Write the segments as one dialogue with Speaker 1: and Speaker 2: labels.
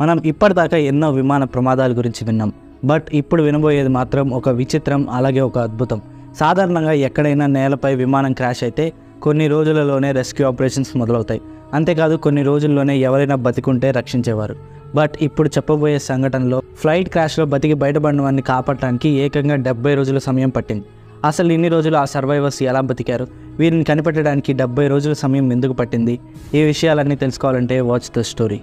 Speaker 1: మనం ఇప్పటిదాకా ఎన్నో విమాన ప్రమాదాల గురించి విన్నాం బట్ ఇప్పుడు వినబోయేది మాత్రం ఒక విచిత్రం అలాగే ఒక అద్భుతం సాధారణంగా ఎక్కడైనా నేలపై విమానం క్రాష్ అయితే కొన్ని రోజులలోనే రెస్క్యూ ఆపరేషన్స్ మొదలవుతాయి అంతేకాదు కొన్ని రోజుల్లోనే ఎవరైనా బతికుంటే రక్షించేవారు బట్ ఇప్పుడు చెప్పబోయే సంఘటనలో ఫ్లైట్ క్రాష్లో బతికి బయటపడిన వారిని కాపాడటానికి ఏకంగా డెబ్బై రోజుల సమయం పట్టింది అసలు ఇన్ని రోజులు ఆ సర్వైవర్స్ ఎలా బతికారు వీరిని కనిపెట్టడానికి డెబ్బై రోజుల సమయం ఎందుకు పట్టింది ఈ విషయాలన్నీ తెలుసుకోవాలంటే వాచ్ ద స్టోరీ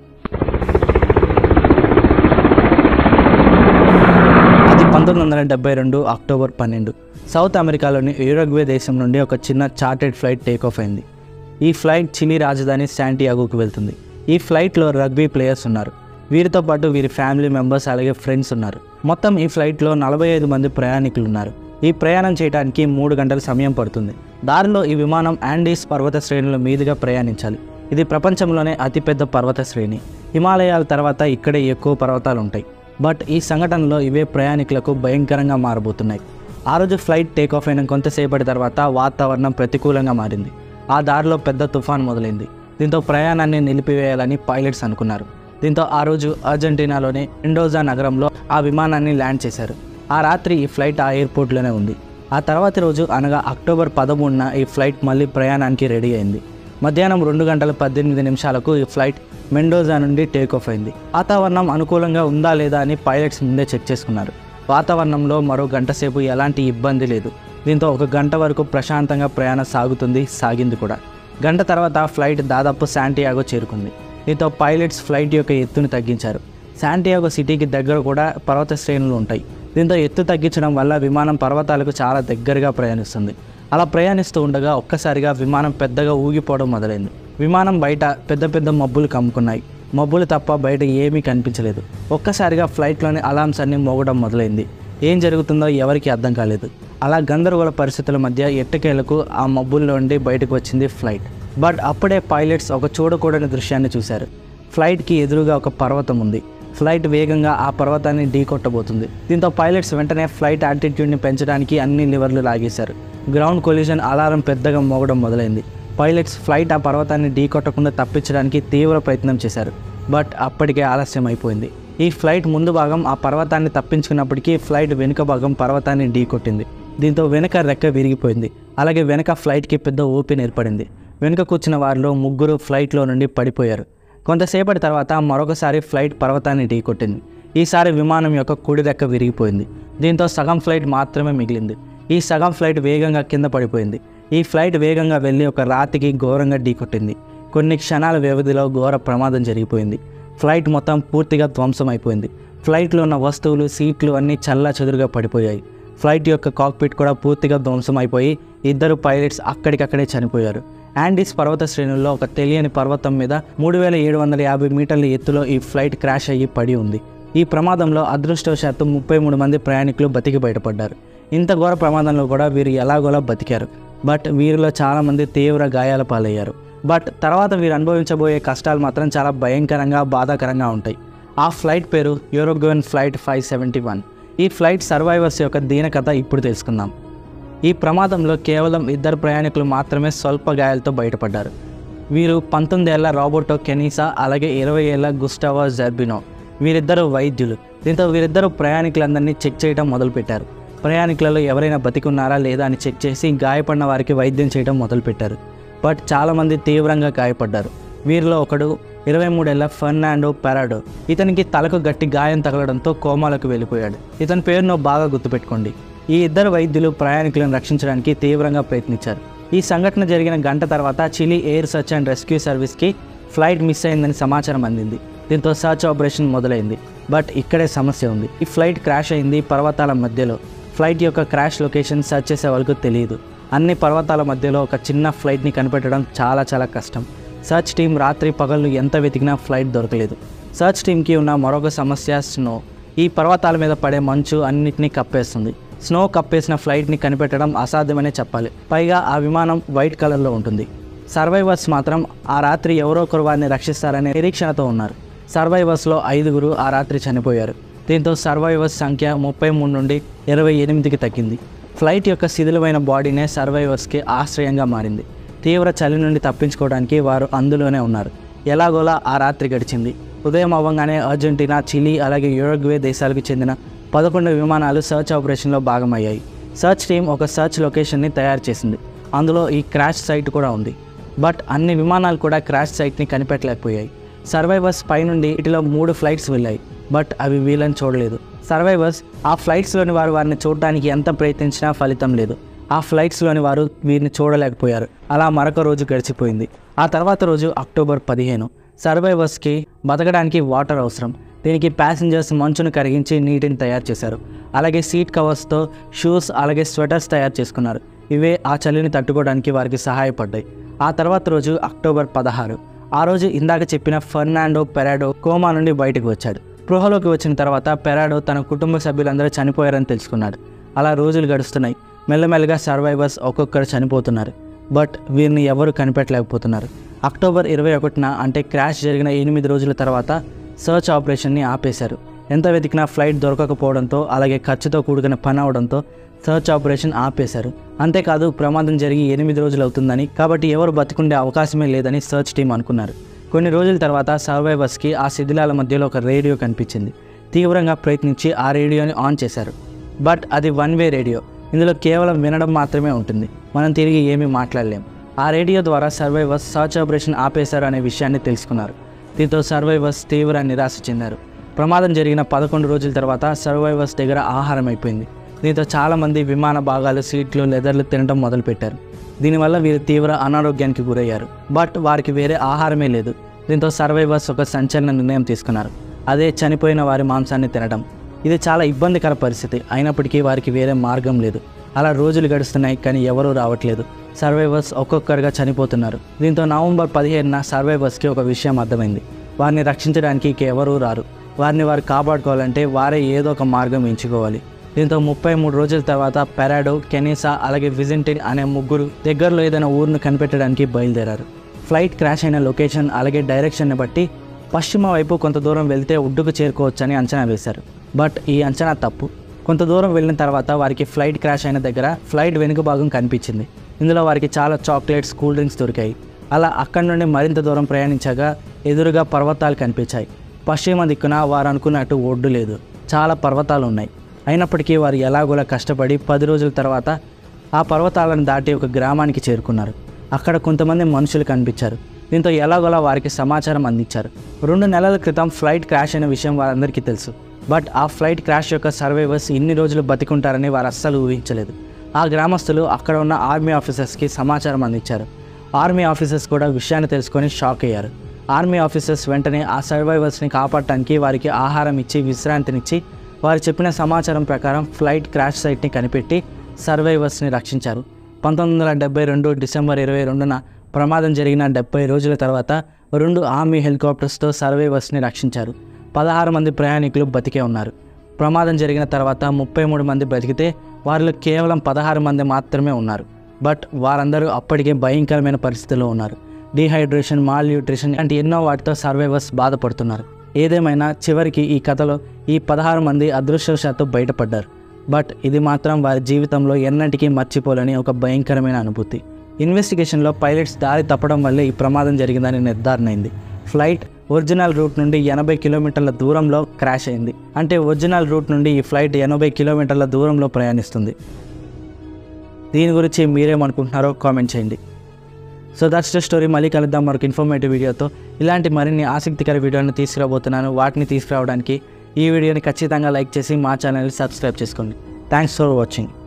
Speaker 1: అది పంతొమ్మిది వందల డెబ్బై రెండు అక్టోబర్ పన్నెండు సౌత్ అమెరికాలోని యూరగ్వే దేశం నుండి ఒక చిన్న చార్టెడ్ ఫ్లైట్ టేక్ ఆఫ్ అయింది ఈ ఫ్లైట్ చిలీ రాజధాని శాంటియాగోకు వెళ్తుంది ఈ ఫ్లైట్లో రగ్బీ ప్లేయర్స్ ఉన్నారు వీరితో పాటు వీరి ఫ్యామిలీ మెంబర్స్ అలాగే ఫ్రెండ్స్ ఉన్నారు మొత్తం ఈ ఫ్లైట్లో నలభై ఐదు మంది ప్రయాణికులు ఉన్నారు ఈ ప్రయాణం చేయడానికి మూడు గంటల సమయం పడుతుంది దారిలో ఈ విమానం యాండీస్ పర్వత శ్రేణుల మీదుగా ప్రయాణించాలి ఇది ప్రపంచంలోనే అతిపెద్ద పర్వత శ్రేణి హిమాలయాల తర్వాత ఇక్కడే ఎక్కువ పర్వతాలు ఉంటాయి బట్ ఈ సంఘటనలో ఇవే ప్రయాణికులకు భయంకరంగా మారబోతున్నాయి ఆ రోజు ఫ్లైట్ టేక్ ఆఫ్ అయిన కొంతసేపటి తర్వాత వాతావరణం ప్రతికూలంగా మారింది ఆ దారిలో పెద్ద తుఫాన్ మొదలైంది దీంతో ప్రయాణాన్ని నిలిపివేయాలని పైలట్స్ అనుకున్నారు దీంతో ఆ రోజు అర్జెంటీనాలోని ఇండోజా నగరంలో ఆ విమానాన్ని ల్యాండ్ చేశారు ఆ రాత్రి ఈ ఫ్లైట్ ఆ ఎయిర్పోర్ట్లోనే ఉంది ఆ తర్వాతి రోజు అనగా అక్టోబర్ పదమూడున ఈ ఫ్లైట్ మళ్ళీ ప్రయాణానికి రెడీ అయింది మధ్యాహ్నం రెండు గంటల పద్దెనిమిది నిమిషాలకు ఈ ఫ్లైట్ మెండోజా నుండి టేక్ ఆఫ్ అయింది వాతావరణం అనుకూలంగా ఉందా లేదా అని పైలట్స్ ముందే చెక్ చేసుకున్నారు వాతావరణంలో మరో గంట సేపు ఎలాంటి ఇబ్బంది లేదు దీంతో ఒక గంట వరకు ప్రశాంతంగా ప్రయాణం సాగుతుంది సాగింది కూడా గంట తర్వాత ఫ్లైట్ దాదాపు శాంటియాగో చేరుకుంది దీంతో పైలట్స్ ఫ్లైట్ యొక్క ఎత్తును తగ్గించారు శాంటియాగో సిటీకి దగ్గర కూడా పర్వత శ్రేణులు ఉంటాయి దీంతో ఎత్తు తగ్గించడం వల్ల విమానం పర్వతాలకు చాలా దగ్గరగా ప్రయాణిస్తుంది అలా ప్రయాణిస్తూ ఉండగా ఒక్కసారిగా విమానం పెద్దగా ఊగిపోవడం మొదలైంది విమానం బయట పెద్ద పెద్ద మబ్బులు కమ్ముకున్నాయి మబ్బులు తప్ప బయట ఏమీ కనిపించలేదు ఒక్కసారిగా ఫ్లైట్లోని అలామ్స్ అన్నీ మోగడం మొదలైంది ఏం జరుగుతుందో ఎవరికీ అర్థం కాలేదు అలా గందరగోళ పరిస్థితుల మధ్య ఎట్టకేలకు ఆ మబ్బుల్లో నుండి బయటకు వచ్చింది ఫ్లైట్ బట్ అప్పుడే పైలట్స్ ఒక చూడకూడని దృశ్యాన్ని చూశారు ఫ్లైట్కి ఎదురుగా ఒక పర్వతం ఉంది ఫ్లైట్ వేగంగా ఆ పర్వతాన్ని ఢీకొట్టబోతుంది దీంతో పైలట్స్ వెంటనే ఫ్లైట్ ఆల్టిట్యూడ్ని పెంచడానికి అన్ని లివర్లు లాగేశారు గ్రౌండ్ కొలిజన్ అలారం పెద్దగా మోగడం మొదలైంది పైలట్స్ ఫ్లైట్ ఆ పర్వతాన్ని ఢీకొట్టకుండా తప్పించడానికి తీవ్ర ప్రయత్నం చేశారు బట్ అప్పటికే ఆలస్యం అయిపోయింది ఈ ఫ్లైట్ ముందు భాగం ఆ పర్వతాన్ని తప్పించుకున్నప్పటికీ ఫ్లైట్ వెనుక భాగం పర్వతాన్ని ఢీకొట్టింది దీంతో వెనుక రెక్క విరిగిపోయింది అలాగే వెనక ఫ్లైట్కి పెద్ద ఓపెన్ ఏర్పడింది వెనుక కూర్చున్న వారిలో ముగ్గురు ఫ్లైట్లో నుండి పడిపోయారు కొంతసేపటి తర్వాత మరొకసారి ఫ్లైట్ పర్వతాన్ని ఢీకొట్టింది ఈసారి విమానం యొక్క కుడి రెక్క విరిగిపోయింది దీంతో సగం ఫ్లైట్ మాత్రమే మిగిలింది ఈ సగం ఫ్లైట్ వేగంగా కింద పడిపోయింది ఈ ఫ్లైట్ వేగంగా వెళ్ళి ఒక రాతికి ఘోరంగా ఢీకొట్టింది కొన్ని క్షణాల వ్యవధిలో ఘోర ప్రమాదం జరిగిపోయింది ఫ్లైట్ మొత్తం పూర్తిగా ధ్వంసం అయిపోయింది ఫ్లైట్లో ఉన్న వస్తువులు సీట్లు అన్నీ చల్లా చెదురుగా పడిపోయాయి ఫ్లైట్ యొక్క కాక్పిట్ కూడా పూర్తిగా ధ్వంసం అయిపోయి ఇద్దరు పైలట్స్ అక్కడికక్కడే చనిపోయారు యాండీస్ పర్వత శ్రేణుల్లో ఒక తెలియని పర్వతం మీద మూడు వేల ఏడు వందల యాభై మీటర్ల ఎత్తులో ఈ ఫ్లైట్ క్రాష్ అయ్యి పడి ఉంది ఈ ప్రమాదంలో అదృష్టవశాత్తు ముప్పై మూడు మంది ప్రయాణికులు బతికి బయటపడ్డారు ఇంత ఘోర ప్రమాదంలో కూడా వీరు ఎలాగోలా బతికారు బట్ వీరిలో చాలామంది తీవ్ర గాయాల పాలయ్యారు బట్ తర్వాత వీరు అనుభవించబోయే కష్టాలు మాత్రం చాలా భయంకరంగా బాధాకరంగా ఉంటాయి ఆ ఫ్లైట్ పేరు Uruguayan flight five seventy one ఈ ఫ్లైట్ సర్వైవర్స్ యొక్క దీనకథ ఇప్పుడు తెలుసుకుందాం ఈ ప్రమాదంలో కేవలం ఇద్దరు ప్రయాణికులు మాత్రమే స్వల్ప గాయాలతో బయటపడ్డారు వీరు పంతొమ్మిది ఏళ్ల రాబోటో కెనీసా అలాగే ఇరవై ఏళ్ల గుస్టావా జర్బినో వీరిద్దరు వైద్యులు దీంతో వీరిద్దరు ప్రయాణికులందరినీ చెక్ చేయడం మొదలుపెట్టారు ప్రయాణికులలో ఎవరైనా బతికున్నారా లేదా అని చెక్ చేసి గాయపడిన వారికి వైద్యం చేయడం మొదలుపెట్టారు బట్ చాలామంది తీవ్రంగా గాయపడ్డారు వీరిలో ఒకడు ఇరవై మూడేళ్ల ఫెర్నాండో పెరాడో ఇతనికి తలకు గట్టి గాయం తగలడంతో కోమాలకు వెళ్ళిపోయాడు ఇతని పేరును బాగా గుర్తుపెట్టుకోండి ఈ ఇద్దరు వైద్యులు ప్రయాణికులను రక్షించడానికి తీవ్రంగా ప్రయత్నించారు ఈ సంఘటన జరిగిన గంట తర్వాత Chile air search and rescue సర్వీస్కి ఫ్లైట్ మిస్ అయిందని సమాచారం అందింది దీంతో సర్చ్ ఆపరేషన్ మొదలైంది బట్ ఇక్కడే సమస్య ఉంది ఈ ఫ్లైట్ క్రాష్ అయింది పర్వతాల మధ్యలో ఫ్లైట్ యొక్క క్రాష్ లొకేషన్ సర్చ్ చేసే వాళ్ళకు తెలియదు అన్ని పర్వతాల మధ్యలో ఒక చిన్న ఫ్లైట్ని కనిపెట్టడం చాలా చాలా కష్టం సర్చ్ టీం రాత్రి పగళ్ళు ఎంత వెతికినా ఫ్లైట్ దొరకలేదు సర్చ్ టీంకి ఉన్న మరొక సమస్య స్నో ఈ పర్వతాల మీద పడే మంచు అన్నిటినీ కప్పేస్తుంది స్నో కప్పేసిన ఫ్లైట్ని కనిపెట్టడం అసాధ్యమనే చెప్పాలి పైగా ఆ విమానం వైట్ కలర్లో ఉంటుంది సర్వైవర్స్ మాత్రం ఆ రాత్రి ఎవరో ఒకరు వారిని రక్షిస్తారనే నిరీక్షణతో ఉన్నారు సర్వైవర్స్లో ఐదుగురు ఆ రాత్రి చనిపోయారు దీంతో సర్వైవర్స్ సంఖ్య ముప్పై మూడు నుండి ఇరవై ఎనిమిదికి తగ్గింది ఫ్లైట్ యొక్క శిథిలమైన బాడీనే సర్వైవర్స్కి ఆశ్రయంగా మారింది తీవ్ర చలి నుండి తప్పించుకోవడానికి వారు అందులోనే ఉన్నారు ఎలాగోలా ఆ రాత్రి గడిచింది ఉదయం అవ్వగానే అర్జెంటీనా చిలీ అలాగే యూరగ్వే దేశాలకు చెందిన పదకొండు విమానాలు సర్చ్ ఆపరేషన్లో భాగమయ్యాయి సర్చ్ టీం ఒక సర్చ్ లొకేషన్ని తయారు చేసింది అందులో ఈ క్రాష్ సైట్ కూడా ఉంది బట్ అన్ని విమానాలు కూడా క్రాష్ సైట్ని కనిపెట్టలేకపోయాయి సర్వైవర్స్ పైనుండి ఇటులో మూడు ఫ్లైట్స్ వెళ్ళాయి బట్ అవి వీళ్ళని చూడలేదు సర్వైవర్స్ ఆ ఫ్లైట్స్లోని వారు వారిని చూడడానికి ఎంత ప్రయత్నించినా ఫలితం లేదు ఆ ఫ్లైట్స్లోని వారు వీరిని చూడలేకపోయారు అలా మరొక రోజు గడిచిపోయింది ఆ తర్వాత రోజు అక్టోబర్ పదిహేను సర్వైవర్స్కి బతకడానికి వాటర్ అవసరం దీనికి ప్యాసింజర్స్ మంచును కరిగించి నీటిని తయారు చేశారు అలాగే సీట్ కవర్స్తో షూస్ అలాగే స్వెటర్స్ తయారు చేసుకున్నారు ఇవే ఆ చలిని తట్టుకోవడానికి వారికి సహాయపడ్డాయి ఆ తర్వాత రోజు అక్టోబర్ పదహారు ఆ రోజు ఇందాక చెప్పిన ఫెర్నాండో పెరాడో కోమా నుండి బయటకు వచ్చాడు గృహలోకి వచ్చిన తర్వాత పెరాడో తన కుటుంబ సభ్యులందరూ చనిపోయారని తెలుసుకున్నాడు అలా రోజులు గడుస్తున్నాయి మెల్లమెల్లగా సర్వైవర్స్ ఒక్కొక్కరు చనిపోతున్నారు బట్ వీరిని ఎవరు కనిపెట్టలేకపోతున్నారు అక్టోబర్ ఇరవై ఒకటిన అంటే క్రాష్ జరిగిన ఎనిమిది రోజుల తర్వాత సర్చ్ ఆపరేషన్ని ఆపేశారు ఎంత వెతికినా ఫ్లైట్ దొరకకపోవడంతో అలాగే ఖర్చుతో కూడుకున్న పని అవడంతో సర్చ్ ఆపరేషన్ ఆపేశారు అంతేకాదు ప్రమాదం జరిగి ఎనిమిది రోజులు అవుతుందని కాబట్టి ఎవరు బతికుండే అవకాశమే లేదని సర్చ్ టీం అనుకున్నారు కొన్ని రోజుల తర్వాత సర్వైవర్స్కి ఆ శిథిలాల మధ్యలో ఒక రేడియో కనిపించింది తీవ్రంగా ప్రయత్నించి ఆ రేడియోని ఆన్ చేశారు బట్ అది వన్ వే రేడియో ఇందులో కేవలం వినడం మాత్రమే ఉంటుంది మనం తిరిగి ఏమీ మాట్లాడలేం ఆ రేడియో ద్వారా సర్వైవర్స్ సర్చ్ ఆపరేషన్ ఆపేశారు అనే విషయాన్ని తెలుసుకున్నారు దీంతో సర్వైవర్స్ తీవ్ర నిరాశ చెందారు ప్రమాదం జరిగిన పదకొండు రోజుల తర్వాత సర్వైవర్స్ దగ్గర ఆహారం అయిపోయింది దీంతో చాలామంది విమాన భాగాలు సీట్లు లెదర్లు తినడం మొదలుపెట్టారు దీనివల్ల వీరు తీవ్ర అనారోగ్యానికి గురయ్యారు బట్ వారికి వేరే ఆహారమే లేదు దీంతో సర్వైవర్స్ ఒక సంచలన నిర్ణయం తీసుకున్నారు అదే చనిపోయిన వారి మాంసాన్ని తినడం ఇది చాలా ఇబ్బందికర పరిస్థితి అయినప్పటికీ వారికి వేరే మార్గం లేదు అలా రోజులు గడుస్తున్నాయి కానీ ఎవరూ రావట్లేదు సర్వైవర్స్ ఒక్కొక్కరుగా చనిపోతున్నారు దీంతో నవంబర్ పదిహేనున సర్వైవర్స్కి ఒక విషయం అర్థమైంది వారిని రక్షించడానికి ఇక ఎవరూ రారు వారిని వారు కాపాడుకోవాలంటే వారే ఏదో ఒక మార్గం ఎంచుకోవాలి దీంతో ముప్పై మూడు రోజుల తర్వాత పెరాడో కెనీసా అలాగే విజింటిన్ అనే ముగ్గురు దగ్గరలో ఏదైనా ఊరును కనిపెట్టడానికి బయలుదేరారు ఫ్లైట్ క్రాష్ అయిన లొకేషన్ అలాగే డైరెక్షన్ని బట్టి పశ్చిమ వైపు కొంత దూరం వెళ్తే ఒడ్డుకు చేరుకోవచ్చని అంచనా వేశారు బట్ ఈ అంచనా తప్పు కొంత దూరం వెళ్ళిన తర్వాత వారికి ఫ్లైట్ క్రాష్ అయిన దగ్గర ఫ్లైట్ వెనుక భాగం కనిపించింది ఇందులో వారికి చాలా చాక్లెట్స్ కూల్ డ్రింక్స్ దొరికాయి అలా అక్కడి నుండి మరింత దూరం ప్రయాణించగా ఎదురుగా పర్వతాలు కనిపించాయి పశ్చిమ దిక్కున వారు అనుకున్నట్టు ఒడ్డు లేదు చాలా పర్వతాలు ఉన్నాయి అయినప్పటికీ వారు ఎలాగోలా కష్టపడి పది రోజుల తర్వాత ఆ పర్వతాలను దాటి ఒక గ్రామానికి చేరుకున్నారు అక్కడ కొంతమంది మనుషులు కనిపించారు దీంతో ఎలాగోలా వారికి సమాచారం అందించారు రెండు నెలల క్రితం ఫ్లైట్ క్రాష్ అయిన విషయం వారందరికీ తెలుసు బట్ ఆ ఫ్లైట్ క్రాష్ యొక్క సర్వైవర్స్ ఇన్ని రోజులు బతికుంటారని వారు అస్సలు ఊహించలేదు ఆ గ్రామస్తులు అక్కడ ఉన్న ఆర్మీ ఆఫీసర్స్కి సమాచారం అందించారు ఆర్మీ ఆఫీసర్స్ కూడా విషయాన్ని తెలుసుకొని షాక్ అయ్యారు ఆర్మీ ఆఫీసర్స్ వెంటనే ఆ సర్వైవర్స్ని కాపాడటానికి వారికి ఆహారం ఇచ్చి విశ్రాంతినిచ్చి వారు చెప్పిన సమాచారం ప్రకారం ఫ్లైట్ క్రాష్ సైట్ని కనిపెట్టి సర్వైవర్స్ని రక్షించారు పంతొమ్మిది వందల డెబ్బై రెండు డిసెంబర్ ఇరవై రెండున ప్రమాదం జరిగిన డెబ్బై రోజుల తర్వాత రెండు ఆర్మీ హెలికాప్టర్స్తో సర్వైవర్స్ని రక్షించారు పదహారు మంది ప్రయాణికులు బతికే ఉన్నారు ప్రమాదం జరిగిన తర్వాత ముప్పై మూడు మంది బ్రతికితే వారిలో కేవలం పదహారు మంది మాత్రమే ఉన్నారు బట్ వారందరూ అప్పటికే భయంకరమైన పరిస్థితిలో ఉన్నారు డీహైడ్రేషన్ మాల్ న్యూట్రిషన్ అంటే ఎన్నో వాటితో సర్వైవర్స్ బాధపడుతున్నారు ఏదేమైనా చివరికి ఈ కథలో ఈ పదహారు మంది అదృష్టవశాత్తు బయటపడ్డారు బట్ ఇది మాత్రం వారి జీవితంలో ఎన్నటికీ మర్చిపోలేని ఒక భయంకరమైన అనుభూతి ఇన్వెస్టిగేషన్లో పైలట్స్ దారి తప్పడం వల్లే ఈ ప్రమాదం జరిగిందని నిర్ధారణ అయింది ఫ్లైట్ ఒరిజినల్ రూట్ నుండి ఎనభై కిలోమీటర్ల దూరంలో క్రాష్ అయింది అంటే ఒరిజినల్ రూట్ నుండి ఈ ఫ్లైట్ ఎనభై కిలోమీటర్ల దూరంలో ప్రయాణిస్తుంది దీని గురించి మీరేమనుకుంటున్నారో కామెంట్ చేయండి సో దట్స్ ద స్టోరీ మళ్ళీ కలుద్దాం మరొక ఇన్ఫర్మేటివ్ వీడియోతో ఇలాంటి మరిన్ని ఆసక్తికర వీడియోని తీసుకురాబోతున్నాను వాటిని తీసుకురావడానికి ఈ వీడియోని ఖచ్చితంగా లైక్ చేసి మా ఛానల్ని సబ్స్క్రైబ్ చేసుకోండి థ్యాంక్స్ ఫర్ వాచింగ్